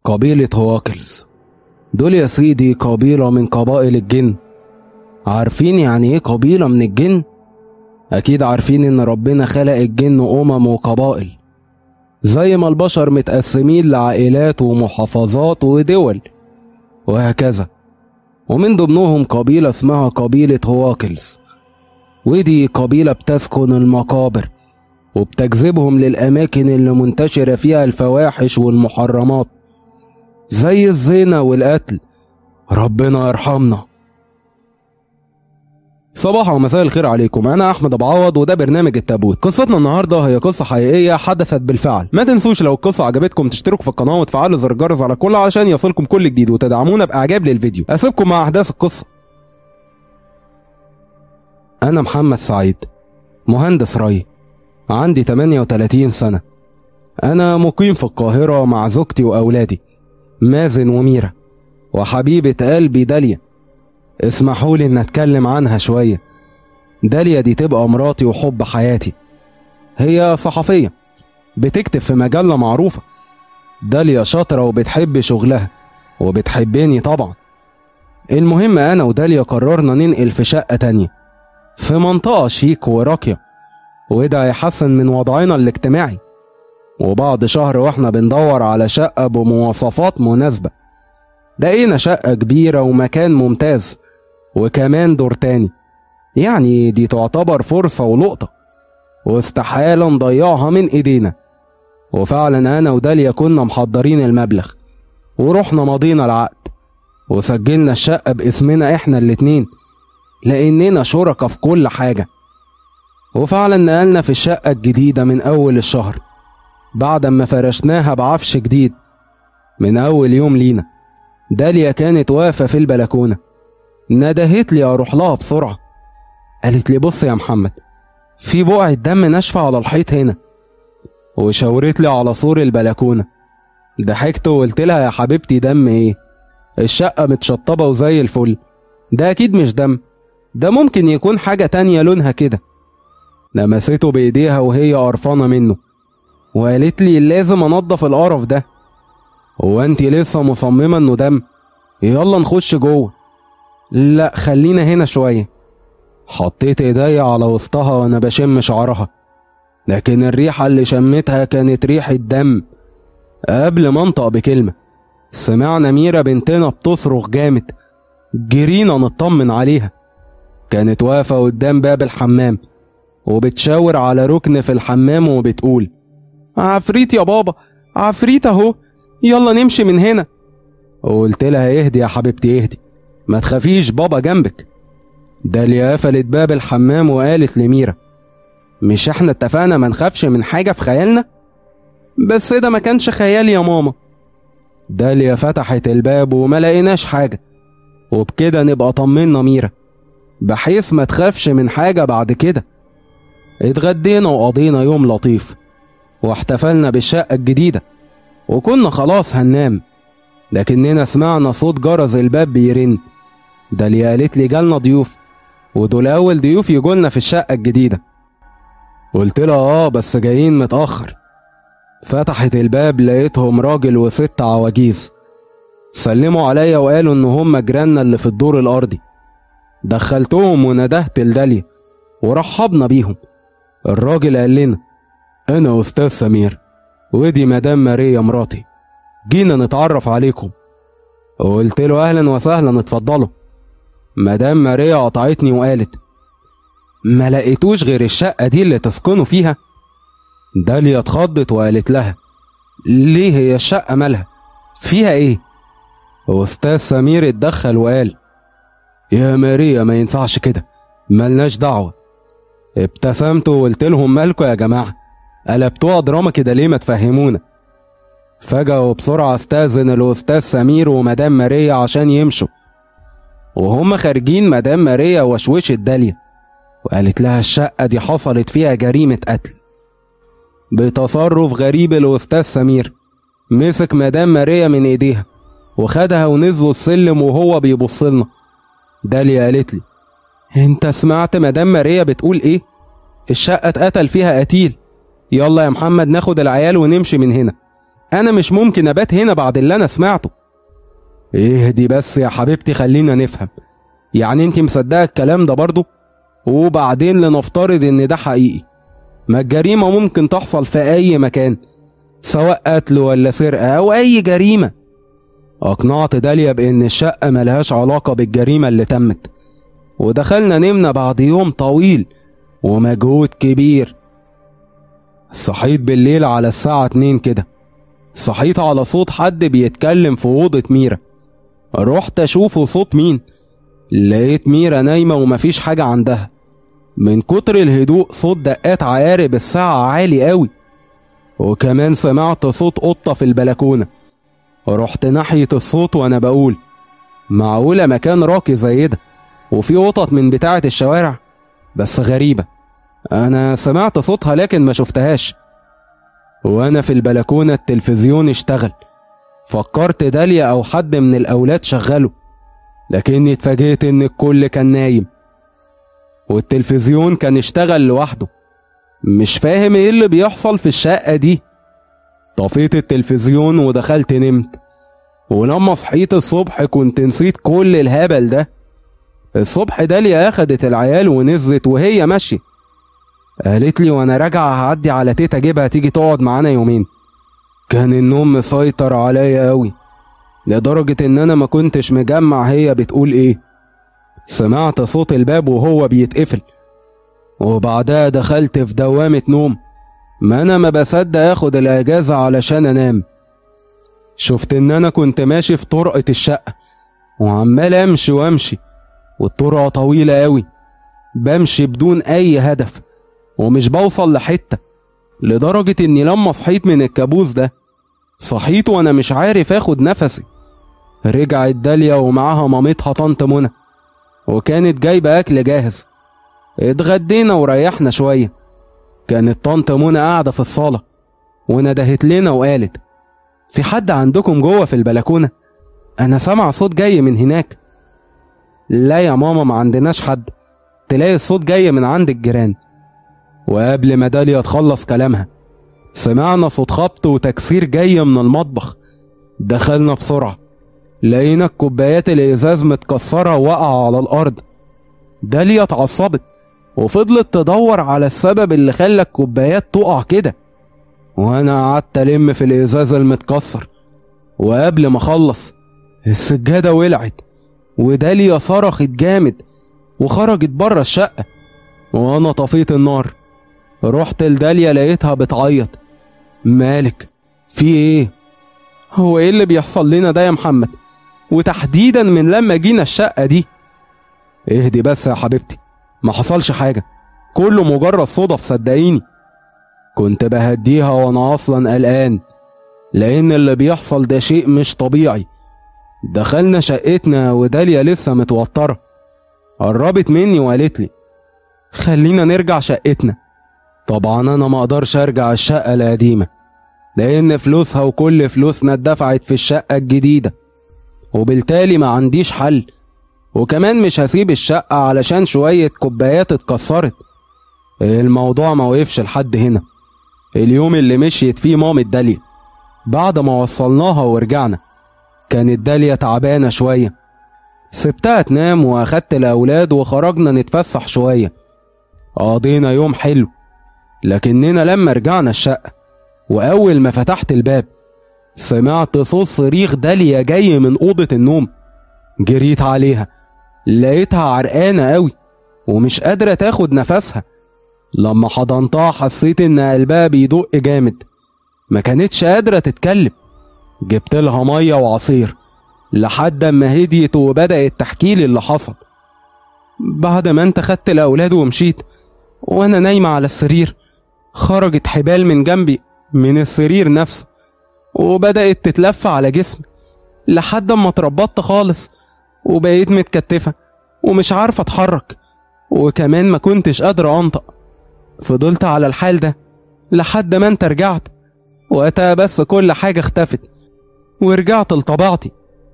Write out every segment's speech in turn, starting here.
قبيلة هواكلز دول يا سيدي قبيلة من قبائل الجن عارفين يعني ايه قبيلة من الجن؟ أكيد عارفين إن ربنا خلق الجن أمم وقبائل زي ما البشر متقسمين لعائلات ومحافظات ودول وهكذا ومن ضمنهم قبيلة اسمها قبيلة هواكلز ودي قبيلة بتسكن المقابر وبتجذبهم للأماكن اللي منتشرة فيها الفواحش والمحرمات زي الزنا والقتل ربنا يرحمنا صباح ومساء الخير عليكم انا احمد ابو عوض وده برنامج التابوت قصتنا النهارده هي قصه حقيقيه حدثت بالفعل ما تنسوش لو القصه عجبتكم تشتركوا في القناه وتفعلوا زر الجرس على كل علشان يصلكم كل جديد وتدعمونا باعجاب للفيديو اسيبكم مع احداث القصه انا محمد سعيد مهندس ري عندي 38 سنه انا مقيم في القاهره مع زوجتي واولادي مازن وميرا وحبيبه قلبي داليا اسمحوا لي ان اتكلم عنها شويه داليا دي تبقى مراتي وحب حياتي هي صحفيه بتكتب في مجله معروفه داليا شاطره وبتحب شغلها وبتحبني طبعا المهم انا وداليا قررنا ننقل في شقه تانية في منطقه شيك وراقيه وده هيحسن من وضعنا الاجتماعي وبعد شهر واحنا بندور على شقه بمواصفات مناسبه لقينا شقه كبيره ومكان ممتاز وكمان دور تاني يعني دي تعتبر فرصة ولقطة واستحالة نضيعها من ايدينا وفعلا انا وداليا كنا محضرين المبلغ ورحنا مضينا العقد وسجلنا الشقة باسمنا احنا الاتنين لاننا شركة في كل حاجة وفعلا نقلنا في الشقة الجديدة من اول الشهر بعد ما فرشناها بعفش جديد من اول يوم لينا داليا كانت واقفة في البلكونة ندهت لي اروح لها بسرعه قالت لي بص يا محمد في بقعة دم ناشفة على الحيط هنا وشاورت لي على سور البلكونة ضحكت وقلت لها يا حبيبتي دم ايه الشقة متشطبة وزي الفل ده أكيد مش دم ده ممكن يكون حاجة تانية لونها كده لمسته بإيديها وهي قرفانة منه وقالت لي لازم أنضف القرف ده هو أنت لسه مصممة إنه دم يلا نخش جوه لا خلينا هنا شوية حطيت ايديا على وسطها وانا بشم شعرها لكن الريحة اللي شمتها كانت ريحة دم قبل ما انطق بكلمة سمعنا ميرا بنتنا بتصرخ جامد جرينا نطمن عليها كانت واقفة قدام باب الحمام وبتشاور على ركن في الحمام وبتقول عفريت يا بابا عفريت اهو يلا نمشي من هنا وقلت لها اهدي يا حبيبتي اهدي ما تخافيش بابا جنبك داليا قفلت باب الحمام وقالت لميرا مش احنا اتفقنا ما نخافش من حاجة في خيالنا بس ده ما كانش خيال يا ماما داليا فتحت الباب وما لقيناش حاجة وبكده نبقى طمنا ميرا بحيث ما تخافش من حاجة بعد كده اتغدينا وقضينا يوم لطيف واحتفلنا بالشقة الجديدة وكنا خلاص هننام لكننا سمعنا صوت جرس الباب بيرن داليا قالت لي جالنا ضيوف ودول أول ضيوف يجولنا في الشقة الجديدة قلت لها اه بس جايين متأخر فتحت الباب لقيتهم راجل وست عواجيز سلموا عليا وقالوا ان هم جيراننا اللي في الدور الارضي دخلتهم وندهت لداليا ورحبنا بيهم الراجل قال لنا انا استاذ سمير ودي مدام ماريا مراتي جينا نتعرف عليكم قلت له اهلا وسهلا اتفضلوا مدام ماريا قطعتني وقالت ما لقيتوش غير الشقة دي اللي تسكنوا فيها داليا اتخضت وقالت لها ليه هي الشقة مالها فيها ايه أستاذ سمير اتدخل وقال يا ماريا ما ينفعش كده ملناش دعوة ابتسمت وقلت لهم مالكوا يا جماعة قلبتوها دراما كده ليه ما تفهمونا فجأة وبسرعة استأذن الأستاذ سمير ومدام ماريا عشان يمشوا وهم خارجين مدام ماريا وشوشت داليا وقالت لها الشقة دي حصلت فيها جريمة قتل بتصرف غريب الأستاذ سمير مسك مدام ماريا من ايديها وخدها ونزلوا السلم وهو بيبص لنا داليا قالت لي انت سمعت مدام ماريا بتقول ايه الشقة اتقتل فيها قتيل يلا يا محمد ناخد العيال ونمشي من هنا انا مش ممكن ابات هنا بعد اللي انا سمعته اهدي بس يا حبيبتي خلينا نفهم يعني انت مصدقه الكلام ده برضه وبعدين لنفترض ان ده حقيقي ما الجريمه ممكن تحصل في اي مكان سواء قتل ولا سرقه او اي جريمه اقنعت داليا بان الشقه ملهاش علاقه بالجريمه اللي تمت ودخلنا نمنا بعد يوم طويل ومجهود كبير صحيت بالليل على الساعة اتنين كده صحيت على صوت حد بيتكلم في أوضة ميرا رحت أشوفه صوت مين لقيت ميرا نايمة ومفيش حاجة عندها من كتر الهدوء صوت دقات عقارب الساعة عالي قوي وكمان سمعت صوت قطة في البلكونة رحت ناحية الصوت وأنا بقول معقولة مكان راقي زي ده وفي قطط من بتاعة الشوارع بس غريبة أنا سمعت صوتها لكن ما شفتهاش وأنا في البلكونة التلفزيون اشتغل فكرت داليا أو حد من الأولاد شغله لكني اتفاجئت إن الكل كان نايم والتلفزيون كان اشتغل لوحده مش فاهم ايه اللي بيحصل في الشقة دي طفيت التلفزيون ودخلت نمت ولما صحيت الصبح كنت نسيت كل الهبل ده الصبح داليا اخدت العيال ونزلت وهي ماشية قالت لي وانا راجعة هعدي على تيتا اجيبها تيجي تقعد معانا يومين كان النوم مسيطر عليا قوي لدرجة ان انا ما كنتش مجمع هي بتقول ايه سمعت صوت الباب وهو بيتقفل وبعدها دخلت في دوامة نوم ما انا ما بصدق اخد الاجازة علشان انام شفت ان انا كنت ماشي في طرقة الشقة وعمال امشي وامشي والطرقة طويلة قوي بمشي بدون اي هدف ومش بوصل لحتة لدرجة اني لما صحيت من الكابوس ده صحيت وانا مش عارف اخد نفسي رجعت داليا ومعاها مامتها طنط منى وكانت جايبة أكل جاهز اتغدينا وريحنا شوية كانت طنط منى قاعدة في الصالة وندهت لنا وقالت في حد عندكم جوه في البلكونة أنا سامع صوت جاي من هناك لا يا ماما ما عندناش حد تلاقي الصوت جاي من عند الجيران وقبل ما داليا تخلص كلامها سمعنا صوت خبط وتكسير جاي من المطبخ دخلنا بسرعة لقينا الكوبايات الإزاز متكسرة وقع على الأرض داليا اتعصبت وفضلت تدور على السبب اللي خلى الكوبايات تقع كده وانا قعدت الم في الازاز المتكسر وقبل ما اخلص السجادة ولعت وداليا صرخت جامد وخرجت بره الشقة وانا طفيت النار رحت لداليا لقيتها بتعيط مالك في ايه هو ايه اللي بيحصل لنا ده يا محمد وتحديدا من لما جينا الشقة دي اهدي بس يا حبيبتي ما حصلش حاجة كله مجرد صدف صدقيني كنت بهديها وانا اصلا قلقان لان اللي بيحصل ده شيء مش طبيعي دخلنا شقتنا وداليا لسه متوترة قربت مني وقالت لي خلينا نرجع شقتنا طبعا انا ما اقدرش ارجع الشقة القديمة لان فلوسها وكل فلوسنا اتدفعت في الشقة الجديدة وبالتالي ما عنديش حل وكمان مش هسيب الشقة علشان شوية كوبايات اتكسرت الموضوع ما وقفش لحد هنا اليوم اللي مشيت فيه مامة داليا بعد ما وصلناها ورجعنا كانت داليا تعبانة شوية سبتها تنام واخدت الأولاد وخرجنا نتفسح شوية قضينا يوم حلو لكننا لما رجعنا الشقة وأول ما فتحت الباب سمعت صوت صريخ داليا جاي من أوضة النوم جريت عليها لقيتها عرقانة قوي ومش قادرة تاخد نفسها لما حضنتها حسيت إن قلبها بيدق جامد ما كانتش قادرة تتكلم جبت لها مية وعصير لحد ما هديت وبدأت تحكي لي اللي حصل بعد ما انت خدت الأولاد ومشيت وأنا نايمة على السرير خرجت حبال من جنبي من السرير نفسه وبدأت تتلف على جسمي لحد ما اتربطت خالص وبقيت متكتفة ومش عارفة اتحرك وكمان ما كنتش قادرة انطق فضلت على الحال ده لحد ما انت رجعت وقتها بس كل حاجة اختفت ورجعت لطبيعتي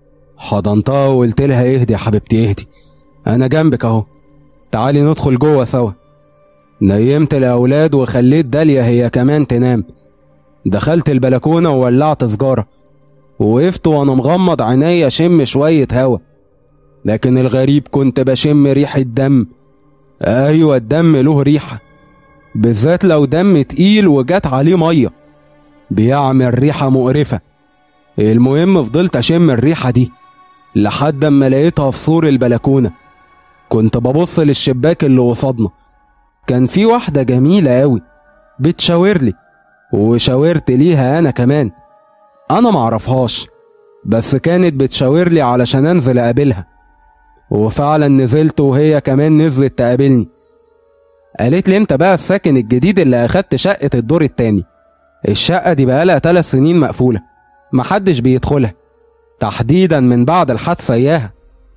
حضنتها وقلت لها اهدي يا حبيبتي اهدي انا جنبك اهو تعالي ندخل جوه سوا نيمت الاولاد وخليت داليا هي كمان تنام دخلت البلكونة وولعت سجارة ووقفت وأنا مغمض عينيا أشم شوية هوا لكن الغريب كنت بشم ريحة دم أيوة الدم له ريحة بالذات لو دم تقيل وجات عليه مية بيعمل ريحة مقرفة المهم فضلت أشم الريحة دي لحد أما لقيتها في سور البلكونة كنت ببص للشباك اللي قصادنا كان في واحدة جميلة أوي بتشاور لي وشاورت ليها أنا كمان أنا معرفهاش بس كانت بتشاور لي علشان أنزل أقابلها وفعلا نزلت وهي كمان نزلت تقابلني قالت لي انت بقى الساكن الجديد اللي اخدت شقة الدور التاني الشقة دي بقالها ثلاث سنين مقفولة محدش بيدخلها تحديدا من بعد الحادثة اياها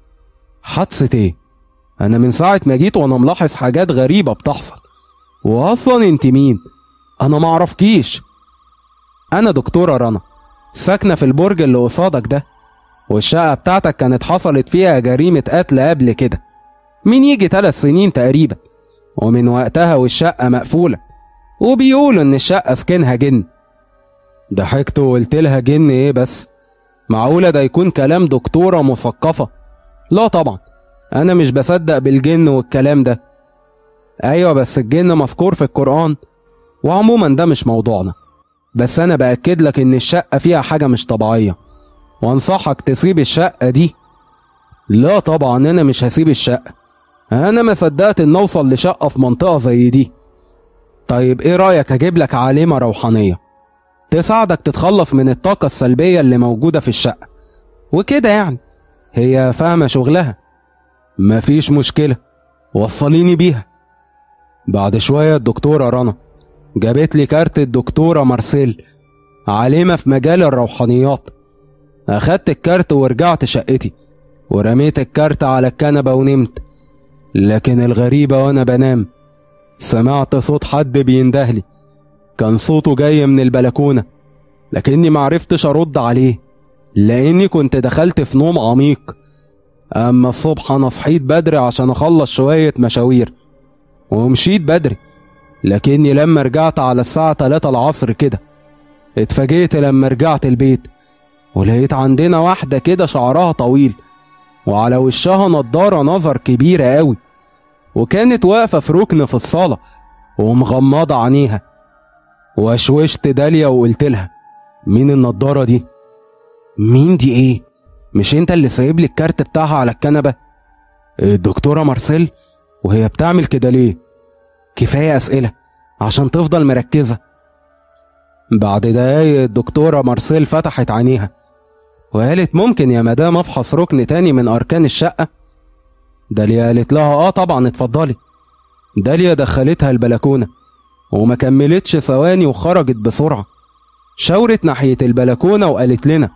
حادثة ايه؟ انا من ساعة ما جيت وانا ملاحظ حاجات غريبة بتحصل واصلا انت مين؟ انا معرفكيش انا دكتورة رنا ساكنة في البرج اللي قصادك ده والشقة بتاعتك كانت حصلت فيها جريمة قتل قبل كده من يجي ثلاث سنين تقريبا ومن وقتها والشقة مقفولة وبيقولوا إن الشقة سكنها جن ضحكت وقلت لها جن إيه بس معقولة ده يكون كلام دكتورة مثقفة لا طبعا أنا مش بصدق بالجن والكلام ده أيوة بس الجن مذكور في القرآن وعموما ده مش موضوعنا بس أنا بأكد لك إن الشقة فيها حاجة مش طبيعية وانصحك تسيب الشقة دي لا طبعا انا مش هسيب الشقة انا ما صدقت ان اوصل لشقة في منطقة زي دي طيب ايه رأيك اجيب لك عالمة روحانية تساعدك تتخلص من الطاقة السلبية اللي موجودة في الشقة وكده يعني هي فاهمة شغلها مفيش مشكلة وصليني بيها بعد شوية الدكتورة رنا جابت لي كارت الدكتورة مارسيل عالمة في مجال الروحانيات أخدت الكارت ورجعت شقتي ورميت الكارت على الكنبة ونمت لكن الغريبة وأنا بنام سمعت صوت حد بيندهلي كان صوته جاي من البلكونة لكني معرفتش أرد عليه لأني كنت دخلت في نوم عميق أما الصبح أنا صحيت بدري عشان أخلص شوية مشاوير ومشيت بدري لكني لما رجعت على الساعة 3 العصر كده اتفاجئت لما رجعت البيت ولقيت عندنا واحدة كده شعرها طويل وعلى وشها نضارة نظر كبيرة قوي وكانت واقفة في ركن في الصالة ومغمضة عينيها وشوشت داليا وقلت لها مين النضارة دي؟ مين دي ايه؟ مش انت اللي سايب لي الكارت بتاعها على الكنبة؟ الدكتورة مارسيل وهي بتعمل كده ليه؟ كفاية أسئلة عشان تفضل مركزة بعد دقايق الدكتورة مارسيل فتحت عينيها وقالت ممكن يا مدام افحص ركن تاني من اركان الشقة داليا قالت لها اه طبعا اتفضلي داليا دخلتها البلكونة وما كملتش ثواني وخرجت بسرعة شاورت ناحية البلكونة وقالت لنا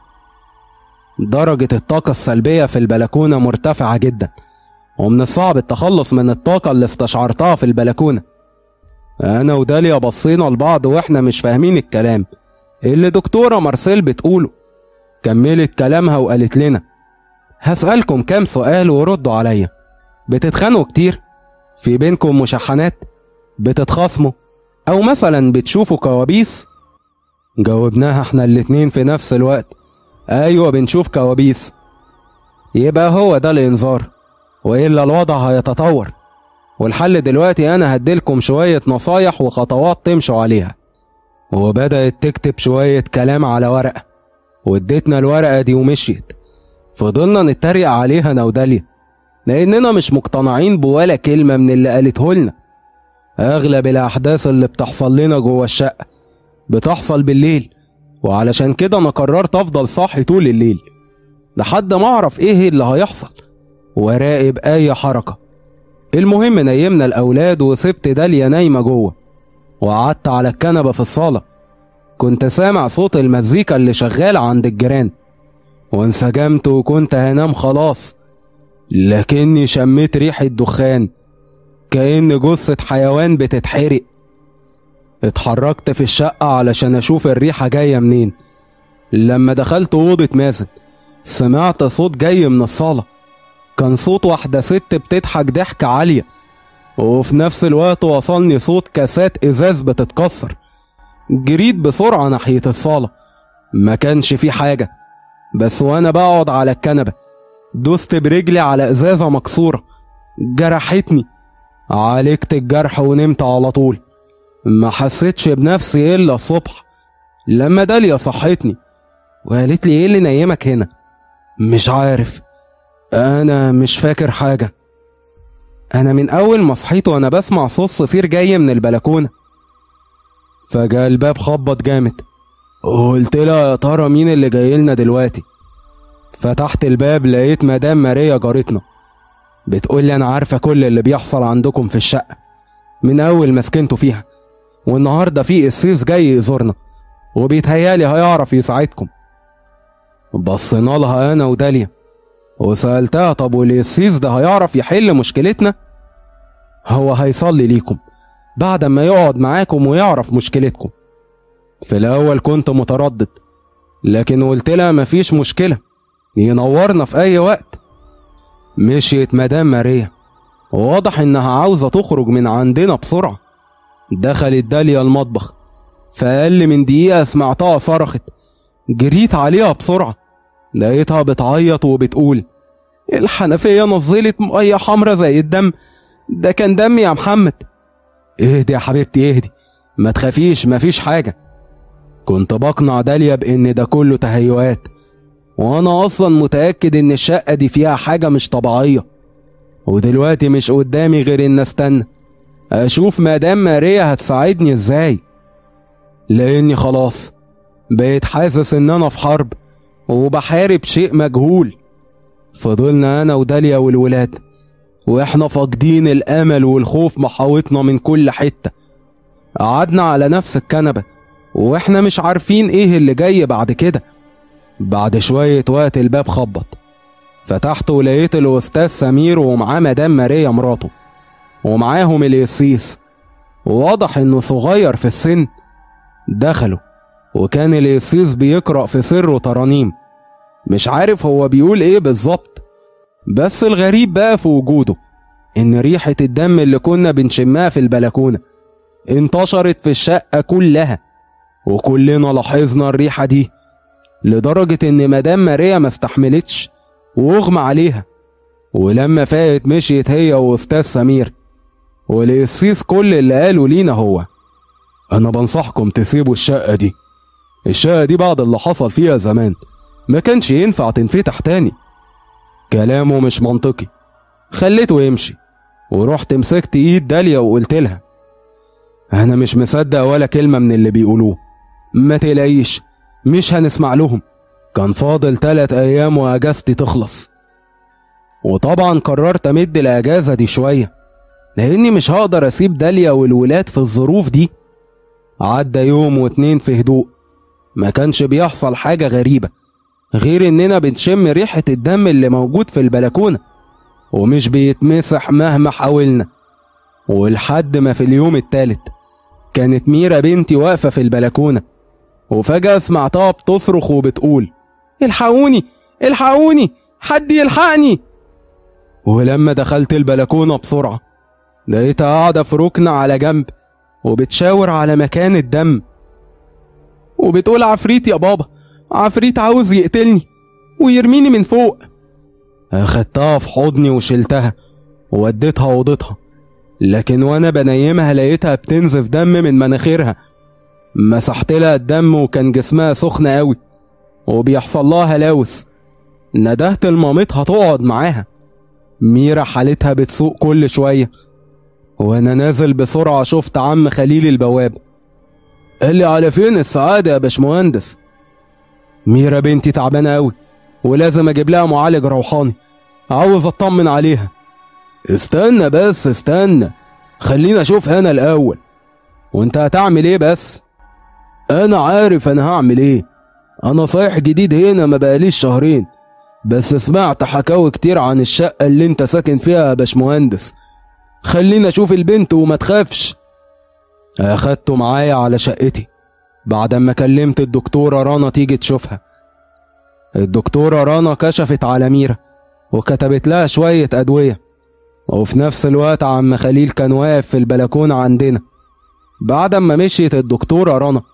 درجة الطاقة السلبية في البلكونة مرتفعة جدا ومن الصعب التخلص من الطاقة اللي استشعرتها في البلكونة أنا وداليا بصينا لبعض وإحنا مش فاهمين الكلام اللي دكتورة مارسيل بتقوله كملت كلامها وقالت لنا هسألكم كام سؤال وردوا عليا بتتخانقوا كتير في بينكم مشحنات بتتخاصموا أو مثلا بتشوفوا كوابيس جاوبناها احنا الاتنين في نفس الوقت أيوة بنشوف كوابيس يبقى هو ده الإنذار وإلا الوضع هيتطور والحل دلوقتي أنا هديلكم شوية نصايح وخطوات تمشوا عليها وبدأت تكتب شوية كلام على ورقة واديتنا الورقة دي ومشيت فضلنا نتريق عليها أنا وداليا لأننا مش مقتنعين بولا كلمة من اللي قالته لنا أغلب الأحداث اللي بتحصل لنا جوه الشقة بتحصل بالليل وعلشان كده أنا قررت أفضل صاحي طول الليل لحد ما أعرف إيه اللي هيحصل وراقب أي حركة المهم نيمنا الأولاد وسبت داليا نايمة جوه وقعدت على الكنبة في الصالة كنت سامع صوت المزيكا اللي شغالة عند الجيران وانسجمت وكنت هنام خلاص لكني شميت ريحة دخان كأن جثة حيوان بتتحرق اتحركت في الشقة علشان أشوف الريحة جاية منين لما دخلت أوضة مازن سمعت صوت جاي من الصالة كان صوت واحدة ست بتضحك ضحكة عالية وفي نفس الوقت وصلني صوت كاسات إزاز بتتكسر جريت بسرعة ناحية الصالة ما كانش في حاجة بس وأنا بقعد على الكنبة دوست برجلي على إزازة مكسورة جرحتني عالجت الجرح ونمت على طول ما حسيتش بنفسي إلا الصبح لما داليا صحتني وقالت لي إيه اللي نايمك هنا مش عارف أنا مش فاكر حاجة أنا من أول ما صحيت وأنا بسمع صوت صفير جاي من البلكونة فجأة الباب خبط جامد قلت لها يا ترى مين اللي جاي لنا دلوقتي فتحت الباب لقيت مدام ماريا جارتنا بتقول لي انا عارفه كل اللي بيحصل عندكم في الشقه من اول ما سكنتوا فيها والنهارده في قسيس جاي يزورنا وبيتهيالي هيعرف يساعدكم بصينا لها انا وداليا وسالتها طب والقسيس ده هيعرف يحل مشكلتنا هو هيصلي ليكم بعد ما يقعد معاكم ويعرف مشكلتكم في الاول كنت متردد لكن قلت لها مفيش مشكله ينورنا في اي وقت مشيت مدام ماريا واضح انها عاوزه تخرج من عندنا بسرعه دخلت داليا المطبخ في اقل من دقيقه سمعتها صرخت جريت عليها بسرعه لقيتها بتعيط وبتقول الحنفيه نزلت ميه حمرا زي الدم ده كان دم يا محمد اهدي يا حبيبتي اهدي ما تخافيش مفيش حاجه كنت بقنع داليا بان ده كله تهيؤات وانا اصلا متاكد ان الشقه دي فيها حاجه مش طبيعيه ودلوقتي مش قدامي غير ان استنى اشوف مدام ماريا هتساعدني ازاي لاني خلاص بقيت حاسس ان انا في حرب وبحارب شيء مجهول فضلنا انا وداليا والولاد واحنا فاقدين الامل والخوف محاوطنا من كل حته قعدنا على نفس الكنبه واحنا مش عارفين ايه اللي جاي بعد كده بعد شوية وقت الباب خبط فتحت ولقيت الأستاذ سمير ومعاه مدام ماريا مراته ومعاهم القسيس واضح إنه صغير في السن دخلوا وكان القسيس بيقرأ في سره ترانيم مش عارف هو بيقول إيه بالظبط بس الغريب بقى في وجوده إن ريحة الدم اللي كنا بنشمها في البلكونة انتشرت في الشقة كلها وكلنا لاحظنا الريحة دي لدرجة إن مدام ماريا ما استحملتش واغمى عليها ولما فاقت مشيت هي وأستاذ سمير والقسيس كل اللي قاله لينا هو أنا بنصحكم تسيبوا الشقة دي الشقة دي بعد اللي حصل فيها زمان ما كانش ينفع تنفتح تاني كلامه مش منطقي خليته يمشي ورحت مسكت ايد داليا وقلت لها انا مش مصدق ولا كلمة من اللي بيقولوه ما تلاقيش مش هنسمع لهم كان فاضل تلات أيام وأجازتي تخلص وطبعا قررت أمد الأجازة دي شوية لأني مش هقدر أسيب داليا والولاد في الظروف دي عدى يوم واتنين في هدوء ما كانش بيحصل حاجة غريبة غير إننا بنشم ريحة الدم اللي موجود في البلكونة ومش بيتمسح مهما حاولنا ولحد ما في اليوم التالت كانت ميرا بنتي واقفة في البلكونة وفجأة سمعتها بتصرخ وبتقول الحقوني الحقوني حد يلحقني ولما دخلت البلكونة بسرعة لقيتها قاعدة في ركن على جنب وبتشاور على مكان الدم وبتقول عفريت يا بابا عفريت عاوز يقتلني ويرميني من فوق أخدتها في حضني وشلتها ووديتها أوضتها لكن وأنا بنيمها لقيتها بتنزف دم من مناخيرها مسحت لها الدم وكان جسمها سخن قوي وبيحصل لها هلاوس ندهت لمامتها تقعد معاها ميرا حالتها بتسوق كل شوية وانا نازل بسرعة شفت عم خليل البواب قال لي على فين السعادة يا باشمهندس ميرا بنتي تعبانة قوي ولازم اجيب لها معالج روحاني عاوز اطمن عليها استنى بس استنى خلينا اشوف انا الاول وانت هتعمل ايه بس انا عارف انا هعمل ايه انا صحيح جديد هنا ما بقاليش شهرين بس سمعت حكاوي كتير عن الشقة اللي انت ساكن فيها يا باشمهندس خلينا اشوف البنت وما تخافش اخدته معايا على شقتي بعد ما كلمت الدكتورة رنا تيجي تشوفها الدكتورة رنا كشفت على ميرا وكتبت لها شوية أدوية وفي نفس الوقت عم خليل كان واقف في البلكونة عندنا بعد ما مشيت الدكتورة رنا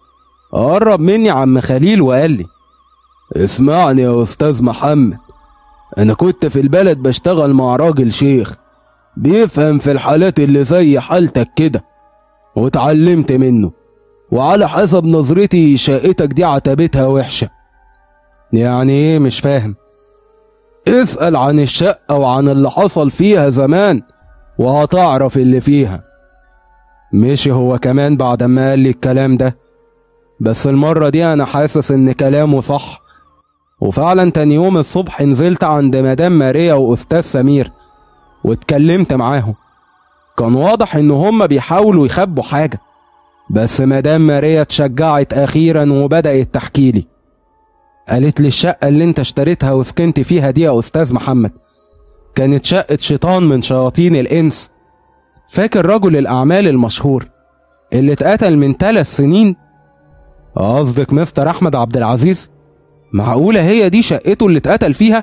قرب مني عم خليل وقال لي اسمعني يا أستاذ محمد أنا كنت في البلد بشتغل مع راجل شيخ بيفهم في الحالات اللي زي حالتك كده واتعلمت منه وعلى حسب نظرتي شقتك دي عتبتها وحشة يعني ايه مش فاهم اسأل عن الشقة وعن اللي حصل فيها زمان وهتعرف اللي فيها مشي هو كمان بعد ما قال لي الكلام ده بس المرة دي أنا حاسس إن كلامه صح وفعلا تاني يوم الصبح نزلت عند مدام ماريا وأستاذ سمير واتكلمت معاهم كان واضح إن هما بيحاولوا يخبوا حاجة بس مدام ماريا اتشجعت أخيرا وبدأت تحكي لي قالت لي الشقة اللي انت اشتريتها وسكنت فيها دي يا أستاذ محمد كانت شقة شيطان من شياطين الإنس فاكر رجل الأعمال المشهور اللي اتقتل من ثلاث سنين قصدك مستر أحمد عبد العزيز معقولة هي دي شقته اللي اتقتل فيها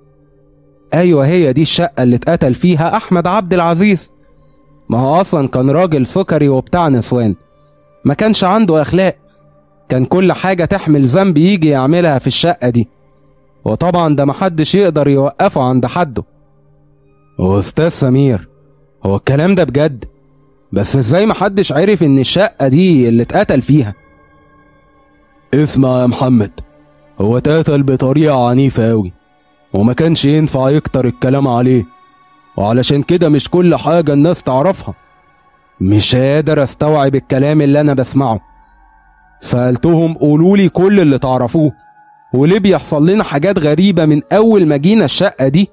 أيوة هي دي الشقة اللي اتقتل فيها أحمد عبد العزيز ما هو أصلا كان راجل سكري وبتاع نسوان ما كانش عنده أخلاق كان كل حاجة تحمل ذنب يجي يعملها في الشقة دي وطبعا ده محدش يقدر يوقفه عند حده أستاذ سمير هو الكلام ده بجد بس ازاي محدش عرف ان الشقة دي اللي اتقتل فيها اسمع يا محمد هو اتقتل بطريقة عنيفة أوي وما كانش ينفع يكتر الكلام عليه وعلشان كده مش كل حاجة الناس تعرفها مش قادر استوعب الكلام اللي انا بسمعه سألتهم قولولي كل اللي تعرفوه وليه بيحصل لنا حاجات غريبة من أول ما جينا الشقة دي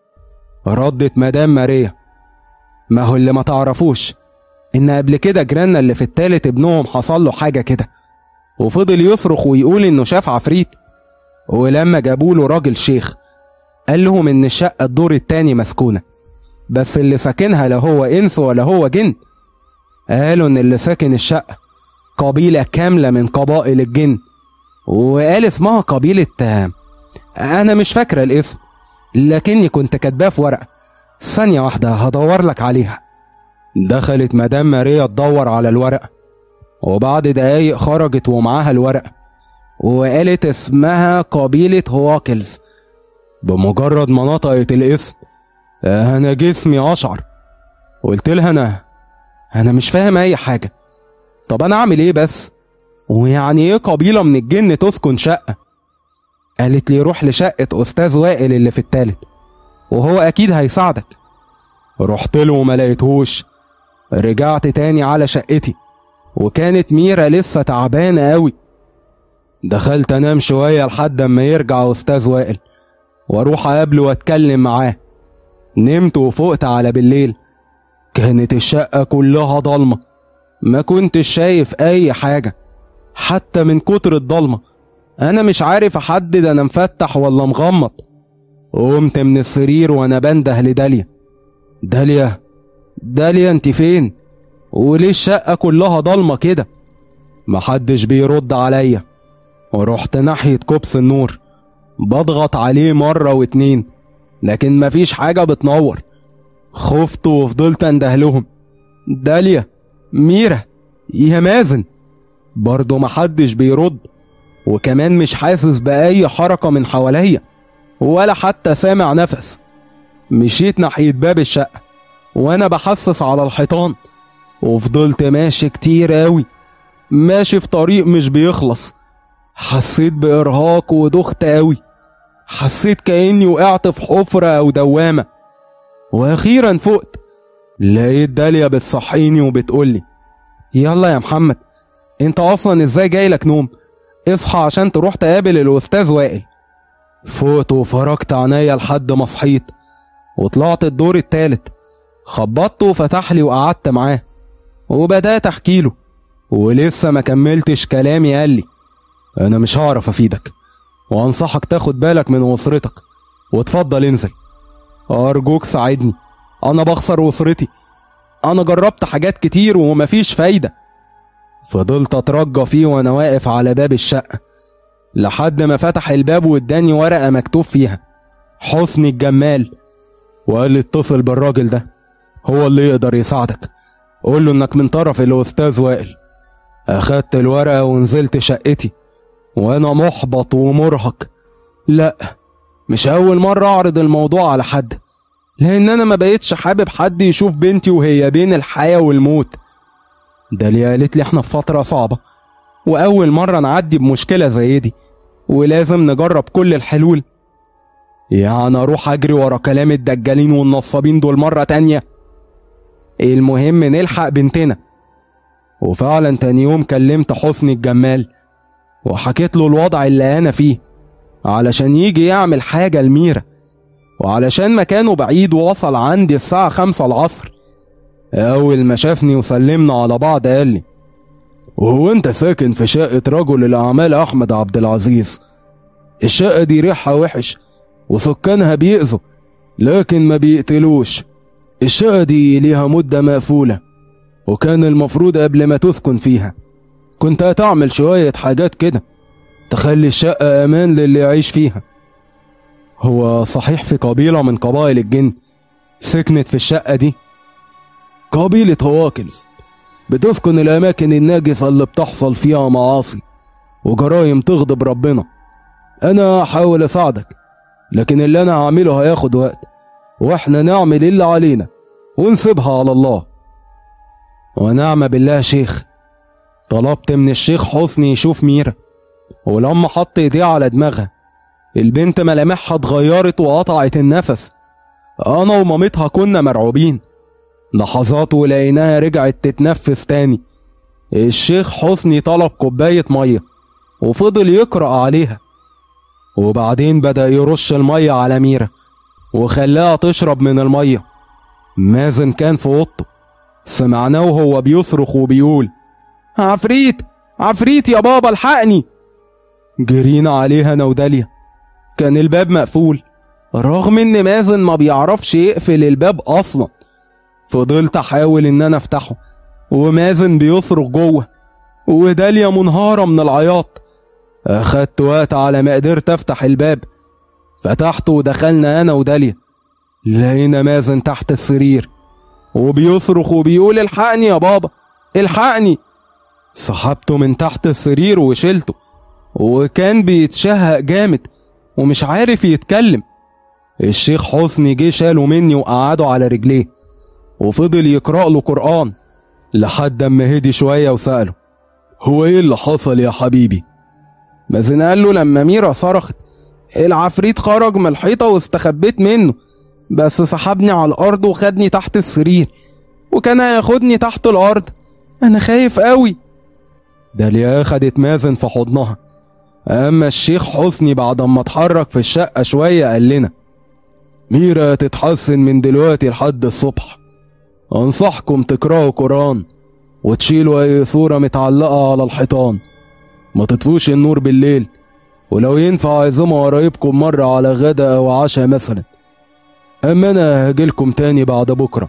ردت مدام ماريا ما هو اللي ما تعرفوش إن قبل كده جيراننا اللي في التالت ابنهم حصل له حاجة كده وفضل يصرخ ويقول إنه شاف عفريت ولما جابوا له راجل شيخ قال لهم إن الشقة الدور التاني مسكونة بس اللي ساكنها لا هو إنس ولا هو جن قالوا إن اللي ساكن الشقة قبيلة كاملة من قبائل الجن وقال اسمها قبيلة أنا مش فاكرة الاسم لكني كنت كاتباه في ورقة ثانية واحدة هدور لك عليها دخلت مدام ماريا تدور على الورقة وبعد دقايق خرجت ومعاها الورقة وقالت اسمها قبيلة هواكلز بمجرد ما نطقت الاسم أنا جسمي أشعر قلت لها أنا أنا مش فاهم أي حاجة طب أنا أعمل إيه بس ويعني إيه قبيلة من الجن تسكن شقة قالت لي روح لشقة أستاذ وائل اللي في التالت وهو أكيد هيساعدك رحت له وما لقيتهوش رجعت تاني على شقتي وكانت ميرا لسه تعبانة قوي دخلت انام شوية لحد اما يرجع استاذ وائل واروح اقابله واتكلم معاه نمت وفقت على بالليل كانت الشقة كلها ضلمة ما كنتش شايف اي حاجة حتى من كتر الضلمة انا مش عارف احدد انا مفتح ولا مغمض قمت من السرير وانا بنده لداليا داليا داليا انت فين وليه الشقة كلها ضلمة كده محدش بيرد عليا ورحت ناحية كوبس النور بضغط عليه مرة واتنين لكن مفيش حاجة بتنور خفت وفضلت اندهلهم داليا ميرا يا مازن برضه محدش بيرد وكمان مش حاسس بأي حركة من حواليا ولا حتى سامع نفس مشيت ناحية باب الشقة وأنا بحسس على الحيطان وفضلت ماشي كتير قوي ماشي في طريق مش بيخلص حسيت بإرهاق ودخت قوي حسيت كأني وقعت في حفرة أو دوامة وأخيرا فقت لقيت داليا بتصحيني وبتقولي يلا يا محمد انت اصلا ازاي جايلك نوم اصحى عشان تروح تقابل الاستاذ وائل فقت وفرجت عينيا لحد ما صحيت وطلعت الدور التالت خبطت وفتح لي وقعدت معاه وبدأت احكي له ولسه ما كملتش كلامي قال لي انا مش هعرف افيدك وانصحك تاخد بالك من اسرتك وتفضل انزل ارجوك ساعدني انا بخسر اسرتي انا جربت حاجات كتير ومفيش فايده فضلت اترجى فيه وانا واقف على باب الشقه لحد ما فتح الباب واداني ورقه مكتوب فيها حسني الجمال وقال لي اتصل بالراجل ده هو اللي يقدر يساعدك قول له انك من طرف الاستاذ وائل أخدت الورقة ونزلت شقتي وأنا محبط ومرهق لأ مش أول مرة أعرض الموضوع على حد لأن أنا ما بقيتش حابب حد يشوف بنتي وهي بين الحياة والموت داليا قالت لي احنا في فترة صعبة وأول مرة نعدي بمشكلة زي دي ولازم نجرب كل الحلول يعني أروح أجري ورا كلام الدجالين والنصابين دول مرة تانية المهم نلحق بنتنا وفعلا تاني يوم كلمت حسني الجمال وحكيت له الوضع اللي أنا فيه علشان يجي يعمل حاجة لميرا وعلشان مكانه بعيد ووصل عندي الساعة خمسة العصر أول ما شافني وسلمنا على بعض قال لي وهو أنت ساكن في شقة رجل الأعمال أحمد عبد العزيز الشقة دي ريحها وحش وسكانها بيأذوا لكن ما بيقتلوش الشقة دي ليها مدة مقفولة وكان المفروض قبل ما تسكن فيها كنت هتعمل شوية حاجات كده تخلي الشقة أمان للي يعيش فيها هو صحيح في قبيلة من قبائل الجن سكنت في الشقة دي قبيلة هواكلز بتسكن الأماكن الناجسة اللي بتحصل فيها معاصي وجرايم تغضب ربنا أنا هحاول أساعدك لكن اللي أنا هعمله هياخد وقت وإحنا نعمل اللي علينا ونسيبها على الله ونعم بالله شيخ طلبت من الشيخ حسني يشوف ميرا ولما حط ايديه على دماغها البنت ملامحها اتغيرت وقطعت النفس انا ومامتها كنا مرعوبين لحظات ولقيناها رجعت تتنفس تاني الشيخ حسني طلب كوباية مية وفضل يقرأ عليها وبعدين بدأ يرش المية على ميرا وخلاها تشرب من المية مازن كان في اوضته سمعناه وهو بيصرخ وبيقول عفريت عفريت يا بابا الحقني جرينا عليها انا وداليا كان الباب مقفول رغم ان مازن ما بيعرفش يقفل الباب اصلا فضلت احاول ان انا افتحه ومازن بيصرخ جوه وداليا منهارة من العياط اخدت وقت على ما قدرت افتح الباب فتحته ودخلنا انا وداليا لقينا مازن تحت السرير وبيصرخ وبيقول الحقني يا بابا الحقني سحبته من تحت السرير وشلته وكان بيتشهق جامد ومش عارف يتكلم الشيخ حسني جه شاله مني وقعده على رجليه وفضل يقرأ له قرآن لحد اما هدي شوية وسأله هو ايه اللي حصل يا حبيبي مازن قال له لما ميرا صرخت العفريت خرج من الحيطة واستخبيت منه بس سحبني على الأرض وخدني تحت السرير وكان هياخدني تحت الأرض أنا خايف قوي داليا خدت مازن في حضنها أما الشيخ حسني بعد ما اتحرك في الشقة شوية قال لنا ميرا تتحسن من دلوقتي لحد الصبح أنصحكم تقرأوا قرآن وتشيلوا أي صورة متعلقة على الحيطان ما تطفوش النور بالليل ولو ينفع عزموا قرايبكم مرة على غدا أو عشاء مثلا أما أنا هجيلكم تاني بعد بكرة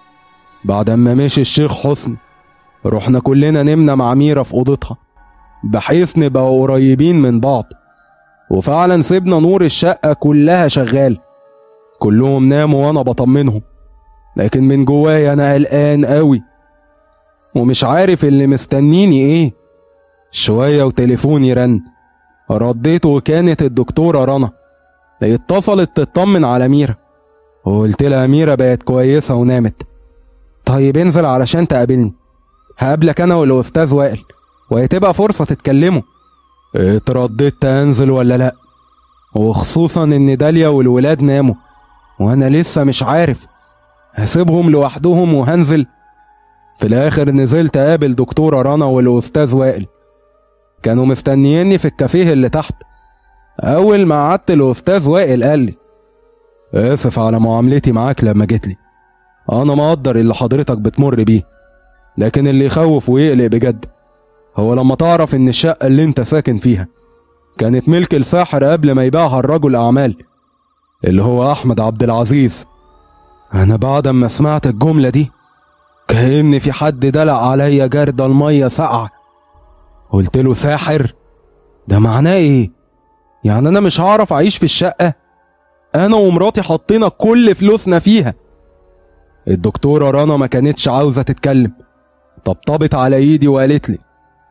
بعد ما مشي الشيخ حسني رحنا كلنا نمنا مع ميرا في أوضتها بحيث نبقى قريبين من بعض وفعلا سيبنا نور الشقة كلها شغال كلهم ناموا وأنا بطمنهم لكن من جوايا أنا قلقان قوي ومش عارف اللي مستنيني إيه شوية وتليفوني رن رديت وكانت الدكتورة رنا اتصلت تطمن على ميرا وقلت لها ميرا بقت كويسة ونامت طيب انزل علشان تقابلني هقابلك انا والاستاذ وائل وهتبقى فرصة تتكلموا اترددت انزل ولا لا وخصوصا ان داليا والولاد ناموا وانا لسه مش عارف هسيبهم لوحدهم وهنزل في الاخر نزلت اقابل دكتورة رنا والاستاذ وائل كانوا مستنييني في الكافيه اللي تحت اول ما قعدت الاستاذ وائل قال لي اسف على معاملتي معاك لما جيت لي انا مقدر اللي حضرتك بتمر بيه لكن اللي يخوف ويقلق بجد هو لما تعرف ان الشقة اللي انت ساكن فيها كانت ملك الساحر قبل ما يبيعها الرجل اعمال اللي هو احمد عبد العزيز انا بعد ما سمعت الجملة دي كأن في حد دلق عليا جردة المية ساقعة قلت له ساحر ده معناه ايه يعني انا مش هعرف اعيش في الشقة انا ومراتي حطينا كل فلوسنا فيها الدكتورة رنا ما كانتش عاوزة تتكلم طبطبت على ايدي وقالت لي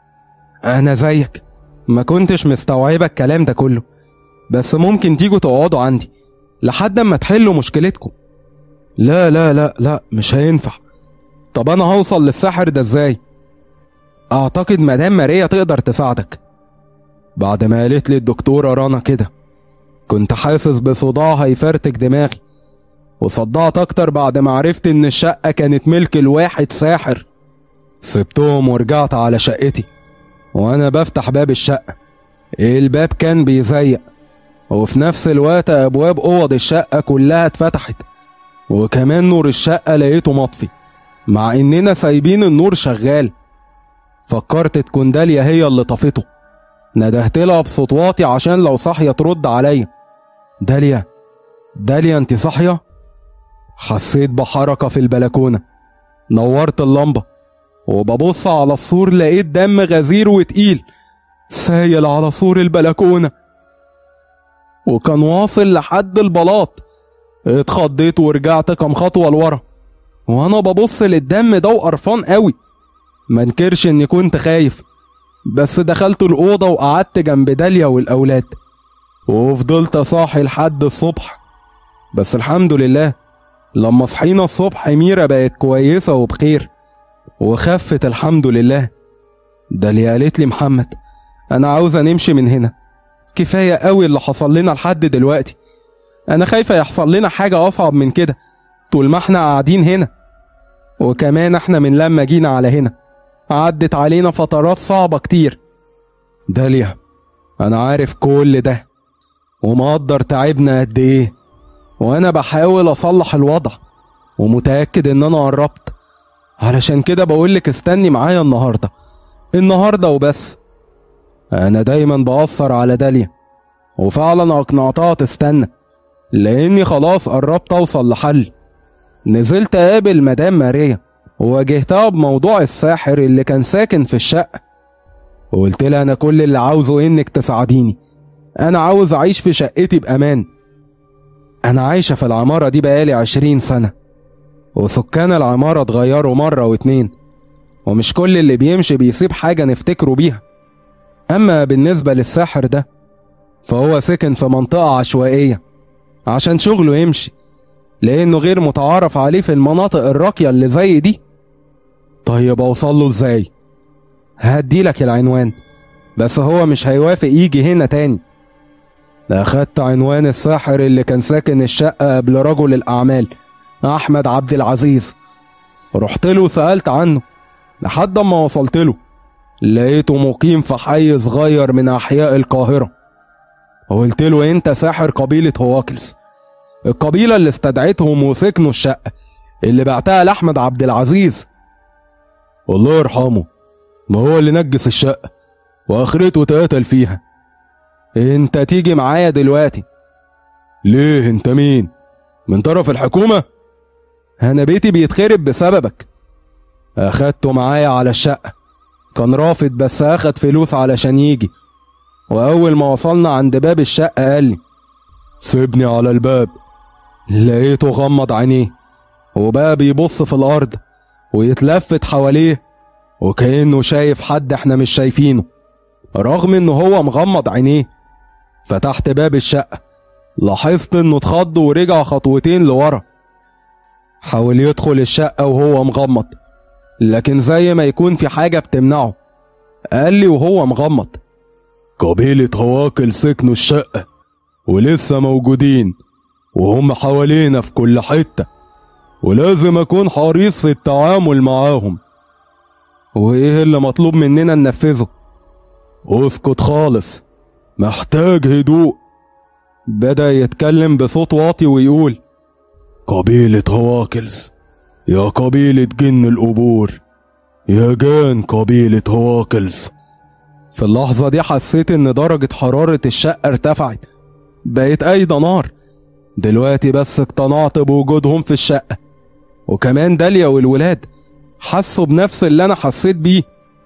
انا زيك ما كنتش مستوعبة الكلام ده كله بس ممكن تيجوا تقعدوا عندي لحد اما تحلوا مشكلتكم لا لا لا لا مش هينفع طب انا هوصل للساحر ده ازاي اعتقد مدام ماريا تقدر تساعدك بعد ما قالت لي الدكتورة رنا كده كنت حاسس بصداع هيفرتك دماغي وصدعت اكتر بعد ما عرفت ان الشقة كانت ملك الواحد ساحر سبتهم ورجعت على شقتي وانا بفتح باب الشقة الباب كان بيزيق وفي نفس الوقت ابواب اوض الشقة كلها اتفتحت وكمان نور الشقة لقيته مطفي مع اننا سايبين النور شغال فكرت تكون داليا هي اللي طفته ندهت لها بصوت واطي عشان لو صاحية ترد عليا داليا داليا انت صاحية حسيت بحركة في البلكونة نورت اللمبة وببص على السور لقيت دم غزير وتقيل سايل على سور البلكونة وكان واصل لحد البلاط اتخضيت ورجعت كام خطوة لورا وانا ببص للدم ده وقرفان قوي منكرش اني كنت خايف بس دخلت الأوضة وقعدت جنب داليا والأولاد وفضلت صاحي لحد الصبح بس الحمد لله لما صحينا الصبح ميرا بقت كويسة وبخير وخفت الحمد لله داليا قالت لي محمد أنا عاوزة نمشي من هنا كفاية قوي اللي حصل لنا لحد دلوقتي أنا خايفة يحصل لنا حاجة أصعب من كده طول ما احنا قاعدين هنا وكمان احنا من لما جينا على هنا عدت علينا فترات صعبة كتير داليا أنا عارف كل ده ومقدر تعبنا قد إيه وأنا بحاول أصلح الوضع ومتأكد إن أنا قربت علشان كده بقولك استني معايا النهاردة النهاردة وبس أنا دايما بأثر على داليا وفعلا أقنعتها تستنى لأني خلاص قربت أوصل لحل نزلت أقابل مدام ماريا وواجهتها بموضوع الساحر اللي كان ساكن في الشقة وقلت لها أنا كل اللي عاوزه إنك تساعديني أنا عاوز أعيش في شقتي بأمان أنا عايشة في العمارة دي بقالي عشرين سنة وسكان العمارة اتغيروا مرة واتنين ومش كل اللي بيمشي بيسيب حاجة نفتكره بيها أما بالنسبة للساحر ده فهو سكن في منطقة عشوائية عشان شغله يمشي لأنه غير متعارف عليه في المناطق الراقية اللي زي دي طيب أوصل له إزاي؟ هديلك العنوان بس هو مش هيوافق يجي هنا تاني أخدت عنوان الساحر اللي كان ساكن الشقة قبل رجل الأعمال أحمد عبد العزيز رحت له وسألت عنه لحد ما وصلت له لقيته مقيم في حي صغير من أحياء القاهرة قلت له أنت ساحر قبيلة هواكلز القبيلة اللي استدعتهم وسكنوا الشقة اللي بعتها لأحمد عبد العزيز الله يرحمه ما هو اللي نجس الشقة وآخرته اتقتل فيها انت تيجي معايا دلوقتي ليه انت مين من طرف الحكومة انا بيتي بيتخرب بسببك اخدته معايا على الشقة كان رافض بس اخد فلوس علشان يجي واول ما وصلنا عند باب الشقة قال لي سيبني على الباب لقيته غمض عينيه وبقى بيبص في الارض ويتلفت حواليه وكأنه شايف حد احنا مش شايفينه رغم انه هو مغمض عينيه فتحت باب الشقة لاحظت انه اتخض ورجع خطوتين لورا حاول يدخل الشقة وهو مغمض لكن زي ما يكون في حاجة بتمنعه قال لي وهو مغمض قبيلة هواكل سكنوا الشقة ولسه موجودين وهم حوالينا في كل حتة ولازم أكون حريص في التعامل معاهم وإيه اللي مطلوب مننا ننفذه اسكت خالص محتاج هدوء بدأ يتكلم بصوت واطي ويقول قبيلة هواكلز يا قبيلة جن القبور يا جان قبيلة هواكلز في اللحظة دي حسيت إن درجة حرارة الشقة ارتفعت بقت قايدة نار دلوقتي بس اقتنعت بوجودهم في الشقة وكمان داليا والولاد حسوا بنفس اللي أنا حسيت بيه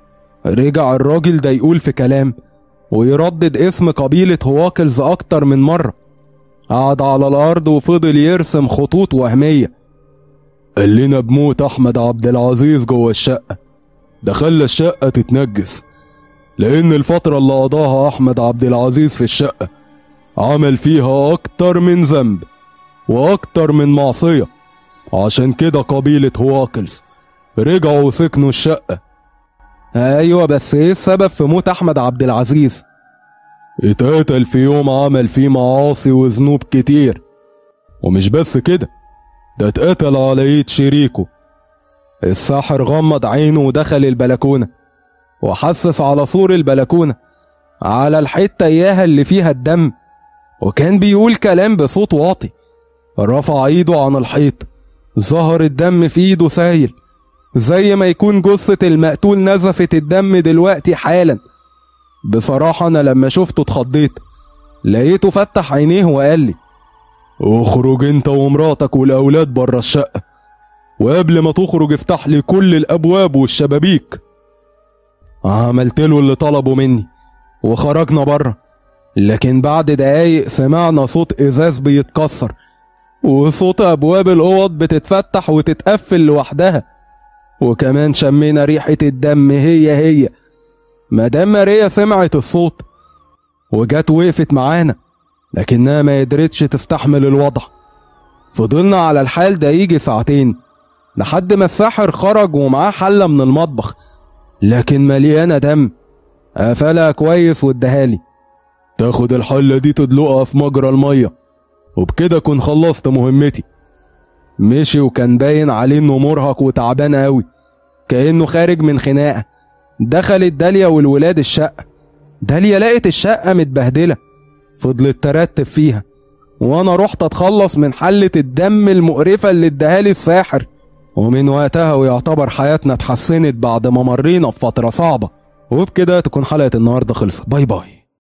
رجع الراجل ده يقول في كلام ويردد اسم قبيلة هواكلز أكتر من مرة قعد على الأرض وفضل يرسم خطوط وهمية قال لنا بموت أحمد عبد العزيز جوه الشقة ده خلى الشقة تتنجس لأن الفترة اللي قضاها أحمد عبد العزيز في الشقة عمل فيها أكتر من ذنب وأكتر من معصية عشان كده قبيلة هواكلز رجعوا وسكنوا الشقة أيوة بس إيه السبب في موت أحمد عبد العزيز؟ اتقتل في يوم عمل فيه معاصي وذنوب كتير ومش بس كده ده اتقتل على ايد شريكه الساحر غمض عينه ودخل البلكونة وحسس على سور البلكونة على الحتة إياها اللي فيها الدم وكان بيقول كلام بصوت واطي رفع ايده عن الحيط ظهر الدم في ايده سايل زي ما يكون جثة المقتول نزفت الدم دلوقتي حالا بصراحة أنا لما شفته اتخضيت لقيته فتح عينيه وقال لي اخرج انت ومراتك والأولاد بره الشقة وقبل ما تخرج افتح لي كل الأبواب والشبابيك عملت له اللي طلبه مني وخرجنا بره لكن بعد دقايق سمعنا صوت ازاز بيتكسر وصوت ابواب الاوض بتتفتح وتتقفل لوحدها وكمان شمينا ريحة الدم هي هي مدام ماريا سمعت الصوت وجت وقفت معانا لكنها ما قدرتش تستحمل الوضع فضلنا على الحال ده يجي ساعتين لحد ما الساحر خرج ومعاه حلة من المطبخ لكن مليانة دم قفلها كويس واداهالي تاخد الحلة دي تدلقها في مجرى المية وبكده كن خلصت مهمتي مشي وكان باين عليه انه مرهق وتعبان قوي كأنه خارج من خناقة دخلت داليا والولاد الشقة داليا لقت الشقة متبهدلة فضلت ترتب فيها وانا رحت اتخلص من حلة الدم المقرفة اللي اداهالي الساحر ومن وقتها ويعتبر حياتنا اتحسنت بعد ما مرينا بفترة صعبة وبكده تكون حلقة النهاردة خلصت باي باي